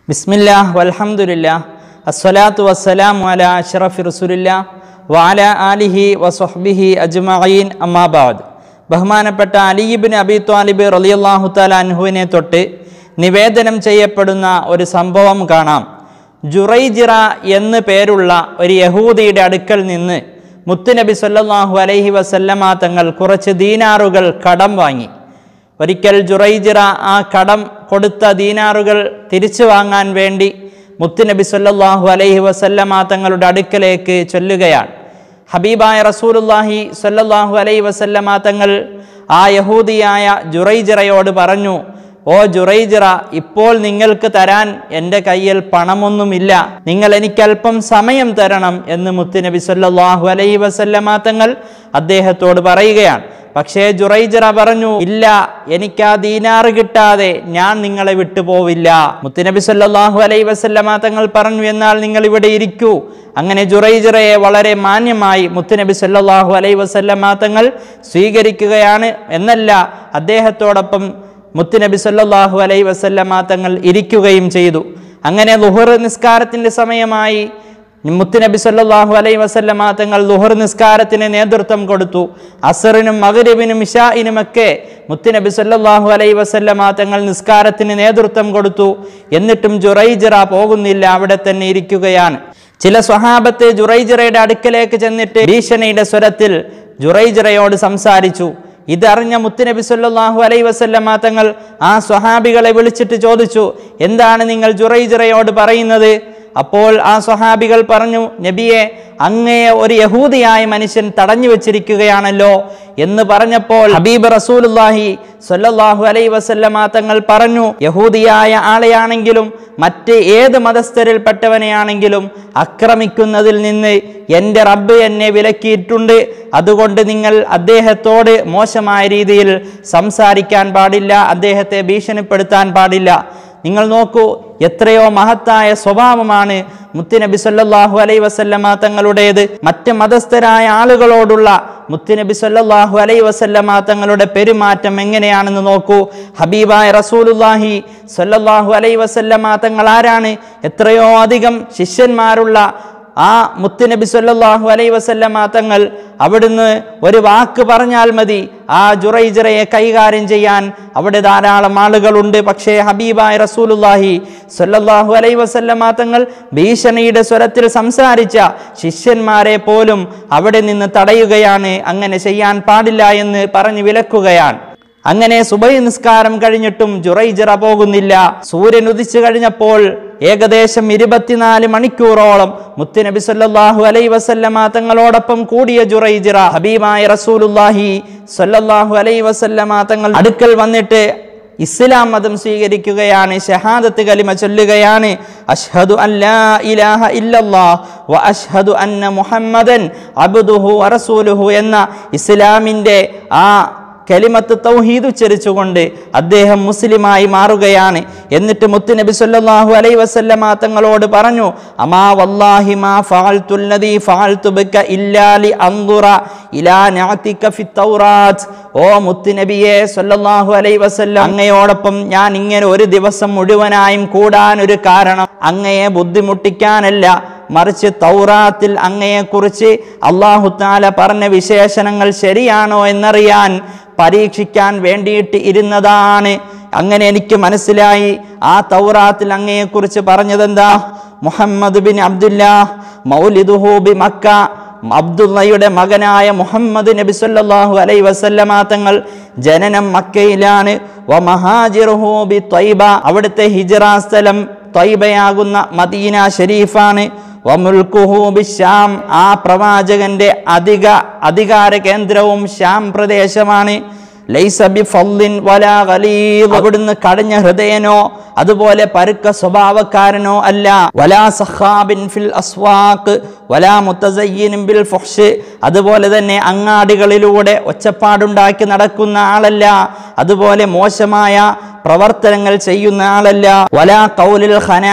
ബിസ്മില്ലാ വൽഹംദുലില്ലാ അസ്സലാത്തു വസ്സലാമു അല അഷ്റഫി റസൂലില്ലാ വഅല ആലിഹി വസ്വഹ്ബിഹി അജ്മഈൻ അമ്മാബാദ് ബഹുമാനപ്പെട്ട അലിയിബിൻ അബി ത്വാലിബ് റളിയല്ലാഹു തആല അൻഹുവിനെ തൊട്ട് നിവേദനം ചെയ്യപ്പെടുന്ന ഒരു സംഭവം കാണാം ജുറൈജിറ എന്ന് പേരുള്ള ഒരു യഹൂദിയുടെ അടുക്കൽ നിന്ന് മുത്തുനബി സല്ലല്ലാഹു അലൈഹി വസല്ലമ തങ്ങൾ കുറച്ച് ദീനാറുകൾ കടം വാങ്ങി ഒരിക്കൽ ജുറൈജിറ ആ കടം കൊടുത്ത ദീനാറുകൾ തിരിച്ചു വാങ്ങാൻ വേണ്ടി മുത്തുനബി സല്ലല്ലാഹു അലൈഹി വസല്ലമ തങ്ങളുടെ അടുക്കലേക്ക് ചൊല്ലുകയാണ് ഹബീബായ റസൂലുല്ലാഹി സല്ലല്ലാഹു അലൈഹി വസല്ലമ തങ്ങൾ ആ യഹൂദിയായ ജുറൈജിറയോട് പറഞ്ഞു ഓ ജുറൈജിറ ഇപ്പോൾ നിങ്ങൾക്ക് തരാൻ എൻ്റെ കയ്യിൽ പണമൊന്നുമില്ല നിങ്ങൾ എനിക്കല്പം സമയം തരണം എന്ന് മുത്തുനബി സല്ലല്ലാഹു അലൈഹി വസല്ലമ തങ്ങൾ അദ്ദേഹത്തോട് പറയുകയാണ് പക്ഷേ ജുറൈജറ പറഞ്ഞു ഇല്ല എനിക്ക് ആ ദീനാറ് കിട്ടാതെ ഞാൻ നിങ്ങളെ വിട്ടുപോവില്ല മുത്തുനബി സല്ലല്ലാഹു അലൈഹി വസല്ലമ തങ്ങൾ പറഞ്ഞു എന്നാൽ നിങ്ങൾ ഇവിടെ ഇരിക്കൂ അങ്ങനെ ജുറൈജറയെ വളരെ മാന്യമായി മുത്തുനബി സല്ലല്ലാഹു അലൈഹി വസല്ലമ തങ്ങൾ സ്വീകരിക്കുകയാണ് എന്നല്ല അദ്ദേഹത്തോടൊപ്പം മുത്തുനബി സല്ലല്ലാഹു അലൈഹി വസല്ലമ തങ്ങൾ ഇരിക്കുകയും ചെയ്തു അങ്ങനെ ലുഹർ നിസ്കാരത്തിന്റെ സമയമായി മുത്തുനബി സല്ലല്ലാഹു അലൈഹി വസല്ലമ തങ്ങൾ ലുഹർ നിസ്കാരത്തിന് നേതൃത്വം കൊടുത്തു അസറിനും മഗ്രിബിനും ഇഷായിനുമൊക്കെ മുത്തുനബി സല്ലല്ലാഹു അലൈഹി വസല്ലമ തങ്ങൾ നിസ്കാരത്തിന് നേതൃത്വം കൊടുത്തു എന്നിട്ടും ജുറൈജിറ പോകുന്നില്ല അവിടെ തന്നെ ഇരിക്കുകയാണ് ചില സ്വഹാബത്തെ ജുറൈജിറയുടെ അടുക്കലേക്ക് ചെന്നിട്ട് ഭീഷണിയുടെ സ്വരത്തിൽ ജുറൈജിറയോട് സംസാരിച്ചു ഇതറിഞ്ഞ മുത്തുനബി സല്ലല്ലാഹു അലൈഹി വസല്ലമ തങ്ങൾ ആ സ്വഹാബികളെ വിളിച്ചിട്ട് ചോദിച്ചു എന്താണ് നിങ്ങൾ ജുറൈജിറയോട് പറയുന്നത് അപ്പോൾ ആ സ്വഹാബികൾ പറഞ്ഞു നബിയെ അങ്ങയെ ഒരു യഹൂദിയായ മനുഷ്യൻ തടഞ്ഞു വെച്ചിരിക്കുകയാണല്ലോ എന്ന് പറഞ്ഞപ്പോൾ ഹബീബ് റസൂലുല്ലാഹി സല്ലല്ലാഹു അലൈഹി വസല്ലമ തങ്ങൾ പറഞ്ഞു യഹൂദിയായ ആളെയാണെങ്കിലും മറ്റ് ഏത് മതസ്ഥരിൽപ്പെട്ടവനെയാണെങ്കിലും ആക്രമിക്കുന്നതിൽ നിന്ന് എൻ്റെ റബ്ബ് എന്നെ വിലക്കിയിട്ടുണ്ട് അതുകൊണ്ട് നിങ്ങൾ അദ്ദേഹത്തോട് മോശമായ രീതിയിൽ സംസാരിക്കാൻ പാടില്ല അദ്ദേഹത്തെ ഭീഷണിപ്പെടുത്താൻ പാടില്ല നിങ്ങൾ നോക്കൂ എത്രയോ മഹത്തായ സ്വഭാവമാണ് മുത്തുനബി സല്ലല്ലാഹു അലൈ വസല്ലമ തങ്ങളുടേത് മറ്റ് മതസ്ഥരായ ആളുകളോടുള്ള മുത്തുനബി സല്ലല്ലാഹു അലൈ വസല്ലമ തങ്ങളുടെ പെരുമാറ്റം എങ്ങനെയാണെന്ന് നോക്കൂ ഹബീബായ റസൂലുല്ലാഹി സല്ലല്ലാഹു അലൈ വസല്ലമ തങ്ങൾ ആരാണ് എത്രയോ അധികം ശിഷ്യന്മാരുള്ള ആ മുത്തുനബി സല്ലല്ലാഹു അലൈ വസല്ലമ തങ്ങൾ അവിടുന്ന് ഒരു വാക്ക് പറഞ്ഞാൽ മതി ആ ജുറൈജറയെ കൈകാര്യം ചെയ്യാൻ അവിടെ ധാരാളം ആളുകളുണ്ട് പക്ഷേ ഹബീബായ റസൂലുല്ലാഹി സല്ലല്ലാഹു അലൈ വസല്ലമ തങ്ങൾ ഭീഷണിയുടെ സ്വരത്തിൽ സംസാരിച്ച ശിഷ്യന്മാരെ പോലും അവിടെ നിന്ന് തടയുകയാണ് അങ്ങനെ ചെയ്യാൻ പാടില്ല എന്ന് പറഞ്ഞു വിലക്കുകയാണ് അങ്ങനെ സുബൈ നിസ്കാരം കഴിഞ്ഞിട്ടും ജുറൈജിറ പോകുന്നില്ല സൂര്യൻ ഉദിച്ചു കഴിഞ്ഞപ്പോൾ ഏകദേശം ഇരുപത്തിനാല് മണിക്കൂറോളം മുത്തുനബി സല്ലല്ലാഹു അലൈ വസല്ലമ തങ്ങളോടൊപ്പം കൂടിയ ജുറൈജിറ ഹബീബായ റസൂലുല്ലാഹി സല്ലല്ലാഹു അലൈ വസല്ലമ തങ്ങൾ അടുക്കൽ വന്നിട്ട് ഇസ്ലാം മതം സ്വീകരിക്കുകയാണ് ഷഹാദത്ത് കലിമ ചൊല്ലുകയാണ് അഷ്ഹദു അല്ലാ ഇലാഹ ഇല്ലല്ലാഹ് വ അഷ്ഹദു അന്ന മുഹമ്മദൻ അബ്ദുഹു വറസൂലുഹു എന്ന ഇസ്ലാമിൻ്റെ ആ കലിമത്ത് തൗഹീദ് ഉച്ചരിച്ചുകൊണ്ട് അദ്ദേഹം മുസ്ലിമായി മാറുകയാണ് എന്നിട്ട് മുത്തുനബി സല്ലല്ലാഹു അലൈഹി വസല്ലമ തങ്ങളോട് പറഞ്ഞു അമാ വല്ലാഹി മാ ഫഅൽതു അല്ലദീ ഫഅൽതു ബിക ഇല്ലാ ലി അൻദുറ ഇലാ നഅതിക ഫി തൗറാത്ത് ഓ മുത്തുനബിയെ സല്ലല്ലാഹു അലൈഹി വസല്ലം അങ്ങയോടൊപ്പം ഞാൻ ഇങ്ങനെ ഒരു ദിവസം മുഴുവനായും കൂടാൻ ഒരു കാരണം അങ്ങയെ ബുദ്ധിമുട്ടിക്കാനല്ല മറിച്ച് തൗറാത്തിൽ അങ്ങയെക്കുറിച്ച് അള്ളാഹു താല പറഞ്ഞ വിശേഷണങ്ങൾ ശരിയാണോ എന്നറിയാൻ പരീക്ഷിക്കാൻ വേണ്ടിയിട്ട് ഇരുന്നതാണ് അങ്ങനെ എനിക്ക് മനസ്സിലായി ആ തൗറാത്തിൽ അങ്ങയെക്കുറിച്ച് പറഞ്ഞതെന്താ മുഹമ്മദ് ബിൻ അബ്ദുല്ലാ മൗലിദുഹു ബി മക്ക അബ്ദുള്ളയുടെ മകനായ മുഹമ്മദ് നബി സല്ലല്ലാഹു അലൈ വസല്ലമ തങ്ങൾ ജനനം മക്കയിലാണ് വ മഹാജിറുഹു ബി ത്വയ്ബ അവിടുത്തെ ഹിജറ സ്ഥലം ത്വയ്ബയാകുന്ന മദീന ഷരീഫാണ് വമുൽക്കുഹു ബിശ്യാം ആ പ്രവാചകന്റെ അധിക അധികാര കേന്ദ്രവും ശ്യാം പ്രദേശമാണ് ലൈസ ബി ഫള്ളിൻ വലാ ഗലീദ് അവിടുന്ന് കടഞ്ഞ ഹൃദയനോ അതുപോലെ പരുക്ക സ്വഭാവക്കാരനോ അല്ല വലാ സഹാബിൻ ഫിൽ അസ്വാഖ് വലാ മുത്തസയ്യിനും ബിൽ ഫുഹ്ഷ് അതുപോലെ തന്നെ അങ്ങാടികളിലൂടെ ഒച്ചപ്പാടുണ്ടാക്കി നടക്കുന്ന ആളല്ല അതുപോലെ മോശമായ പ്രവർത്തനങ്ങൾ ചെയ്യുന്ന ആളല്ല വലാ കൗലിൽ ഖന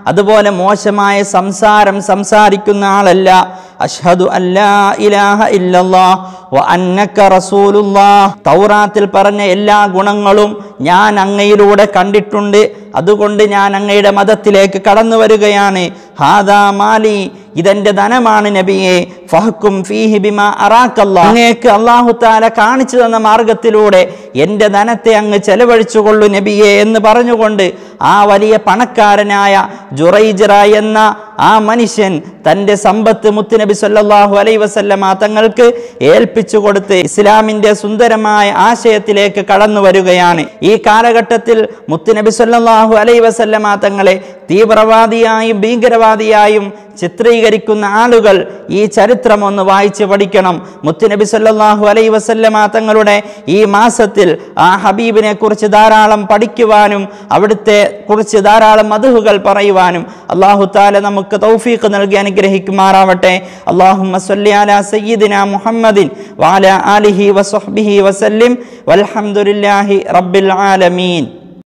അതുപോലെ മോശമായ സംസാരം സംസാരിക്കുന്ന ആളല്ല അഷ്ഹദു അല്ലാ ഇലാഹ ഇല്ലല്ലാ വ അന്നക റസൂലുള്ളാ തൗറാത്തിൽ പറഞ്ഞ എല്ലാ ഗുണങ്ങളും ഞാൻ അങ്ങയിലൂടെ കണ്ടിട്ടുണ്ട് അതുകൊണ്ട് ഞാൻ അങ്ങയുടെ മതത്തിലേക്ക് കടന്നു വരികയാണ് ഹാദാ മാലി ഇതെന്റെ ധനമാണ് നബിയെ ഫഹക്കും ഫീഹി ബിമ അറാക്കല്ലാ അങ്ങേക്ക് അള്ളാഹു താല കാണിച്ചു തന്ന മാർഗത്തിലൂടെ എൻ്റെ ധനത്തെ അങ്ങ് ചെലവഴിച്ചുകൊള്ളു നബിയെ എന്ന് പറഞ്ഞുകൊണ്ട് ആ വലിയ പണക്കാരനായ ജുറൈജറ എന്ന ആ മനുഷ്യൻ തൻ്റെ സമ്പത്ത് മുത്തുനബി സല്ലല്ലാഹു അലൈ വസല്ലമ തങ്ങൾക്ക് ഏൽപ്പിച്ചു കൊടുത്ത് ഇസ്ലാമിൻ്റെ സുന്ദരമായ ആശയത്തിലേക്ക് കടന്നു വരികയാണ് ഈ കാലഘട്ടത്തിൽ മുത്തുനബി സല്ലല്ലാഹു അലൈ വസല്ലമ തങ്ങളെ തീവ്രവാദിയായും ഭീകരവാദിയായും ചിത്രീകരിക്കുന്ന ആളുകൾ ഈ ചരിത്രം ഒന്ന് വായിച്ച് പഠിക്കണം മുത്തുനബി സല്ലല്ലാഹു അലൈ വസല്ലമ തങ്ങളുടെ ഈ മാസത്തിൽ ആ ഹബീബിനെ കുറിച്ച് ധാരാളം പഠിക്കുവാനും അവിടുത്തെ കുറിച്ച് ധാരാളം മധുഹുകൾ പറയുവാനും അള്ളാഹു താല നമുക്ക് തൗഫീഖ് നൽകി അനുഗ്രഹിക്കുമാറാവട്ടെ അള്ളാഹുമ്മ സ്വല്ലി അലാ സയ്യിദിന മുഹമ്മദിൻ വാല ആലിഹി വസ്ഹബിഹി വസല്ലിം വൽഹംദുലില്ലാഹി റബ്ബിൽ ആലമീൻ